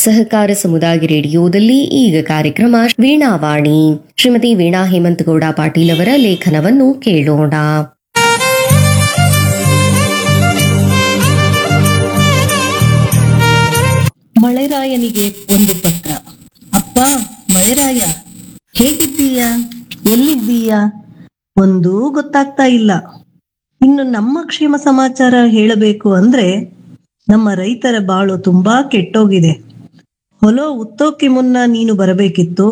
ಸಹಕಾರ ಸಮುದಾಯ ರೇಡಿಯೋದಲ್ಲಿ ಈಗ ಕಾರ್ಯಕ್ರಮ ವೀಣಾವಾಣಿ ಶ್ರೀಮತಿ ವೀಣಾ ಹೇಮಂತಗೌಡ ಪಾಟೀಲ್ ಅವರ ಲೇಖನವನ್ನು ಕೇಳೋಣ ಮಳೆರಾಯನಿಗೆ ಒಂದು ಪತ್ರ ಅಪ್ಪ ಮಳೆರಾಯ ಹೇಗಿದ್ದೀಯ ಎಲ್ಲಿದ್ದೀಯ ಒಂದೂ ಗೊತ್ತಾಗ್ತಾ ಇಲ್ಲ ಇನ್ನು ನಮ್ಮ ಕ್ಷೇಮ ಸಮಾಚಾರ ಹೇಳಬೇಕು ಅಂದ್ರೆ ನಮ್ಮ ರೈತರ ಬಾಳು ತುಂಬಾ ಕೆಟ್ಟೋಗಿದೆ ಹೊಲ ಉತ್ತೋಕೆ ಮುನ್ನ ನೀನು ಬರಬೇಕಿತ್ತು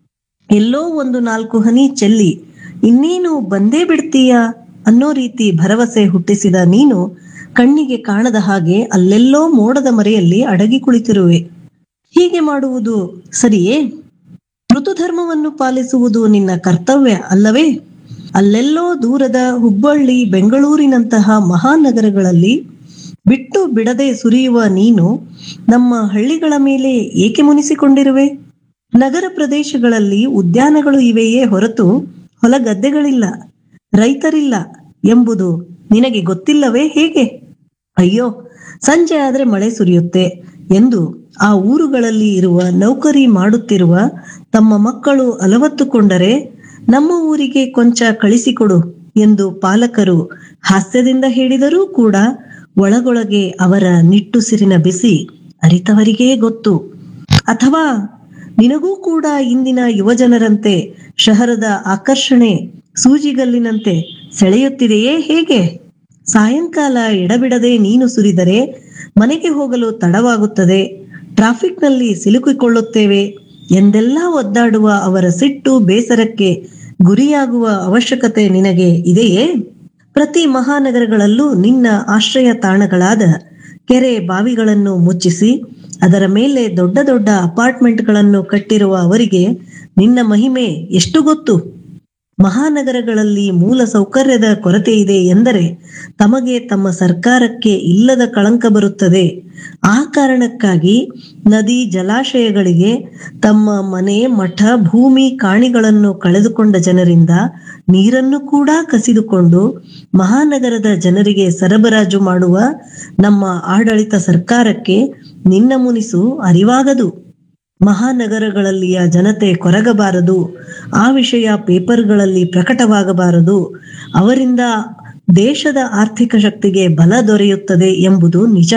ಎಲ್ಲೋ ಒಂದು ನಾಲ್ಕು ಹನಿ ಚೆಲ್ಲಿ ಇನ್ನೇನು ಬಂದೇ ಬಿಡ್ತೀಯ ಅನ್ನೋ ರೀತಿ ಭರವಸೆ ಹುಟ್ಟಿಸಿದ ನೀನು ಕಣ್ಣಿಗೆ ಕಾಣದ ಹಾಗೆ ಅಲ್ಲೆಲ್ಲೋ ಮೋಡದ ಮರೆಯಲ್ಲಿ ಅಡಗಿ ಕುಳಿತಿರುವೆ ಹೀಗೆ ಮಾಡುವುದು ಸರಿಯೇ ಋತುಧರ್ಮವನ್ನು ಪಾಲಿಸುವುದು ನಿನ್ನ ಕರ್ತವ್ಯ ಅಲ್ಲವೇ ಅಲ್ಲೆಲ್ಲೋ ದೂರದ ಹುಬ್ಬಳ್ಳಿ ಬೆಂಗಳೂರಿನಂತಹ ಮಹಾನಗರಗಳಲ್ಲಿ ಬಿಟ್ಟು ಬಿಡದೆ ಸುರಿಯುವ ನೀನು ನಮ್ಮ ಹಳ್ಳಿಗಳ ಮೇಲೆ ಏಕೆ ಮುನಿಸಿಕೊಂಡಿರುವೆ ನಗರ ಪ್ರದೇಶಗಳಲ್ಲಿ ಉದ್ಯಾನಗಳು ಇವೆಯೇ ಹೊರತು ಹೊಲ ಗದ್ದೆಗಳಿಲ್ಲ ರೈತರಿಲ್ಲ ಎಂಬುದು ನಿನಗೆ ಗೊತ್ತಿಲ್ಲವೇ ಹೇಗೆ ಅಯ್ಯೋ ಸಂಜೆ ಆದ್ರೆ ಮಳೆ ಸುರಿಯುತ್ತೆ ಎಂದು ಆ ಊರುಗಳಲ್ಲಿ ಇರುವ ನೌಕರಿ ಮಾಡುತ್ತಿರುವ ತಮ್ಮ ಮಕ್ಕಳು ಅಲವತ್ತುಕೊಂಡರೆ ನಮ್ಮ ಊರಿಗೆ ಕೊಂಚ ಕಳಿಸಿಕೊಡು ಎಂದು ಪಾಲಕರು ಹಾಸ್ಯದಿಂದ ಹೇಳಿದರೂ ಕೂಡ ಒಳಗೊಳಗೆ ಅವರ ನಿಟ್ಟುಸಿರಿನ ಬಿಸಿ ಅರಿತವರಿಗೇ ಗೊತ್ತು ಅಥವಾ ನಿನಗೂ ಕೂಡ ಇಂದಿನ ಯುವಜನರಂತೆ ಶಹರದ ಆಕರ್ಷಣೆ ಸೂಜಿಗಲ್ಲಿನಂತೆ ಸೆಳೆಯುತ್ತಿದೆಯೇ ಹೇಗೆ ಸಾಯಂಕಾಲ ಎಡಬಿಡದೆ ನೀನು ಸುರಿದರೆ ಮನೆಗೆ ಹೋಗಲು ತಡವಾಗುತ್ತದೆ ಟ್ರಾಫಿಕ್ನಲ್ಲಿ ಸಿಲುಕಿಕೊಳ್ಳುತ್ತೇವೆ ಎಂದೆಲ್ಲ ಒದ್ದಾಡುವ ಅವರ ಸಿಟ್ಟು ಬೇಸರಕ್ಕೆ ಗುರಿಯಾಗುವ ಅವಶ್ಯಕತೆ ನಿನಗೆ ಇದೆಯೇ ಪ್ರತಿ ಮಹಾನಗರಗಳಲ್ಲೂ ನಿನ್ನ ಆಶ್ರಯ ತಾಣಗಳಾದ ಕೆರೆ ಬಾವಿಗಳನ್ನು ಮುಚ್ಚಿಸಿ ಅದರ ಮೇಲೆ ದೊಡ್ಡ ದೊಡ್ಡ ಅಪಾರ್ಟ್ಮೆಂಟ್ಗಳನ್ನು ಕಟ್ಟಿರುವ ಅವರಿಗೆ ನಿನ್ನ ಮಹಿಮೆ ಎಷ್ಟು ಗೊತ್ತು ಮಹಾನಗರಗಳಲ್ಲಿ ಮೂಲ ಸೌಕರ್ಯದ ಕೊರತೆ ಇದೆ ಎಂದರೆ ತಮಗೆ ತಮ್ಮ ಸರ್ಕಾರಕ್ಕೆ ಇಲ್ಲದ ಕಳಂಕ ಬರುತ್ತದೆ ಆ ಕಾರಣಕ್ಕಾಗಿ ನದಿ ಜಲಾಶಯಗಳಿಗೆ ತಮ್ಮ ಮನೆ ಮಠ ಭೂಮಿ ಕಾಣಿಗಳನ್ನು ಕಳೆದುಕೊಂಡ ಜನರಿಂದ ನೀರನ್ನು ಕೂಡ ಕಸಿದುಕೊಂಡು ಮಹಾನಗರದ ಜನರಿಗೆ ಸರಬರಾಜು ಮಾಡುವ ನಮ್ಮ ಆಡಳಿತ ಸರ್ಕಾರಕ್ಕೆ ನಿನ್ನ ಮುನಿಸು ಅರಿವಾಗದು ಮಹಾನಗರಗಳಲ್ಲಿಯ ಜನತೆ ಕೊರಗಬಾರದು ಆ ವಿಷಯ ಪೇಪರ್ಗಳಲ್ಲಿ ಪ್ರಕಟವಾಗಬಾರದು ಅವರಿಂದ ದೇಶದ ಆರ್ಥಿಕ ಶಕ್ತಿಗೆ ಬಲ ದೊರೆಯುತ್ತದೆ ಎಂಬುದು ನಿಜ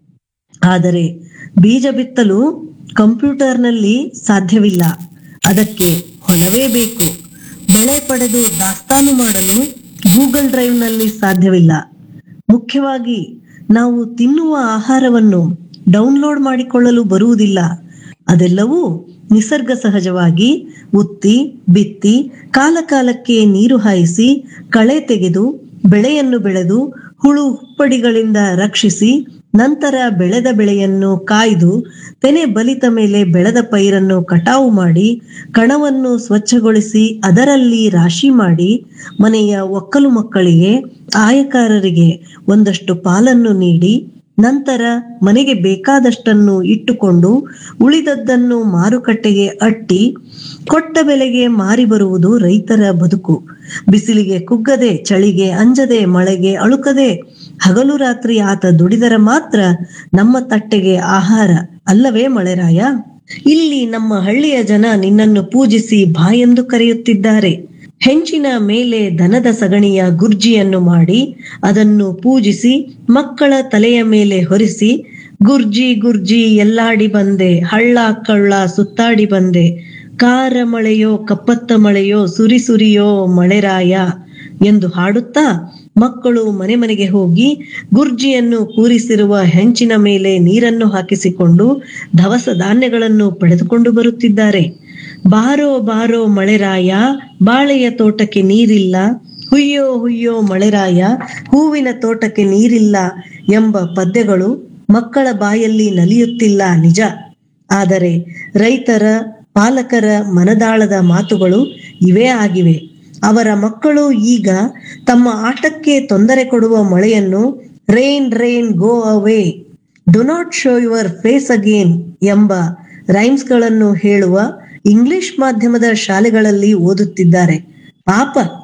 ಆದರೆ ಬೀಜ ಬಿತ್ತಲು ಕಂಪ್ಯೂಟರ್ನಲ್ಲಿ ಸಾಧ್ಯವಿಲ್ಲ ಅದಕ್ಕೆ ಹೊಲವೇ ಬೇಕು ಬೆಳೆ ಪಡೆದು ದಾಸ್ತಾನು ಮಾಡಲು ಗೂಗಲ್ ಡ್ರೈವ್ನಲ್ಲಿ ಸಾಧ್ಯವಿಲ್ಲ ಮುಖ್ಯವಾಗಿ ನಾವು ತಿನ್ನುವ ಆಹಾರವನ್ನು ಡೌನ್ಲೋಡ್ ಮಾಡಿಕೊಳ್ಳಲು ಬರುವುದಿಲ್ಲ ಅದೆಲ್ಲವೂ ನಿಸರ್ಗ ಸಹಜವಾಗಿ ಉತ್ತಿ ಬಿತ್ತಿ ಕಾಲಕಾಲಕ್ಕೆ ನೀರು ಹಾಯಿಸಿ ಕಳೆ ತೆಗೆದು ಬೆಳೆಯನ್ನು ಬೆಳೆದು ಹುಳು ಹುಪ್ಪಡಿಗಳಿಂದ ರಕ್ಷಿಸಿ ನಂತರ ಬೆಳೆದ ಬೆಳೆಯನ್ನು ಕಾಯ್ದು ತೆನೆ ಬಲಿತ ಮೇಲೆ ಬೆಳೆದ ಪೈರನ್ನು ಕಟಾವು ಮಾಡಿ ಕಣವನ್ನು ಸ್ವಚ್ಛಗೊಳಿಸಿ ಅದರಲ್ಲಿ ರಾಶಿ ಮಾಡಿ ಮನೆಯ ಒಕ್ಕಲು ಮಕ್ಕಳಿಗೆ ಆಯಕಾರರಿಗೆ ಒಂದಷ್ಟು ಪಾಲನ್ನು ನೀಡಿ ನಂತರ ಮನೆಗೆ ಬೇಕಾದಷ್ಟನ್ನು ಇಟ್ಟುಕೊಂಡು ಉಳಿದದ್ದನ್ನು ಮಾರುಕಟ್ಟೆಗೆ ಅಟ್ಟಿ ಕೊಟ್ಟ ಬೆಲೆಗೆ ಮಾರಿ ಬರುವುದು ರೈತರ ಬದುಕು ಬಿಸಿಲಿಗೆ ಕುಗ್ಗದೆ ಚಳಿಗೆ ಅಂಜದೆ ಮಳೆಗೆ ಅಳುಕದೆ ಹಗಲು ರಾತ್ರಿ ಆತ ದುಡಿದರ ಮಾತ್ರ ನಮ್ಮ ತಟ್ಟೆಗೆ ಆಹಾರ ಅಲ್ಲವೇ ಮಳೆರಾಯ ಇಲ್ಲಿ ನಮ್ಮ ಹಳ್ಳಿಯ ಜನ ನಿನ್ನನ್ನು ಪೂಜಿಸಿ ಬಾಯೆಂದು ಕರೆಯುತ್ತಿದ್ದಾರೆ ಹೆಂಚಿನ ಮೇಲೆ ದನದ ಸಗಣಿಯ ಗುರ್ಜಿಯನ್ನು ಮಾಡಿ ಅದನ್ನು ಪೂಜಿಸಿ ಮಕ್ಕಳ ತಲೆಯ ಮೇಲೆ ಹೊರಿಸಿ ಗುರ್ಜಿ ಗುರ್ಜಿ ಎಲ್ಲಾಡಿ ಬಂದೆ ಹಳ್ಳ ಕಳ್ಳ ಸುತ್ತಾಡಿ ಬಂದೆ ಕಾರ ಮಳೆಯೋ ಕಪ್ಪತ್ತ ಮಳೆಯೋ ಸುರಿ ಸುರಿಯೋ ಮಳೆರಾಯ ಎಂದು ಹಾಡುತ್ತಾ ಮಕ್ಕಳು ಮನೆ ಮನೆಗೆ ಹೋಗಿ ಗುರ್ಜಿಯನ್ನು ಕೂರಿಸಿರುವ ಹೆಂಚಿನ ಮೇಲೆ ನೀರನ್ನು ಹಾಕಿಸಿಕೊಂಡು ದವಸ ಧಾನ್ಯಗಳನ್ನು ಪಡೆದುಕೊಂಡು ಬರುತ್ತಿದ್ದಾರೆ ಬಾರೋ ಬಾರೋ ಮಳೆರಾಯ ಬಾಳೆಯ ತೋಟಕ್ಕೆ ನೀರಿಲ್ಲ ಹುಯ್ಯೋ ಹುಯ್ಯೋ ಮಳೆರಾಯ ಹೂವಿನ ತೋಟಕ್ಕೆ ನೀರಿಲ್ಲ ಎಂಬ ಪದ್ಯಗಳು ಮಕ್ಕಳ ಬಾಯಲ್ಲಿ ನಲಿಯುತ್ತಿಲ್ಲ ನಿಜ ಆದರೆ ರೈತರ ಪಾಲಕರ ಮನದಾಳದ ಮಾತುಗಳು ಇವೇ ಆಗಿವೆ ಅವರ ಮಕ್ಕಳು ಈಗ ತಮ್ಮ ಆಟಕ್ಕೆ ತೊಂದರೆ ಕೊಡುವ ಮಳೆಯನ್ನು rain rain go away do not show your face again ಎಂಬ ರೈಮ್ಸ್ಗಳನ್ನು ಹೇಳುವ ಇಂಗ್ಲಿಷ್ ಮಾಧ್ಯಮದ ಶಾಲೆಗಳಲ್ಲಿ ಓದುತ್ತಿದ್ದಾರೆ ಪಾಪ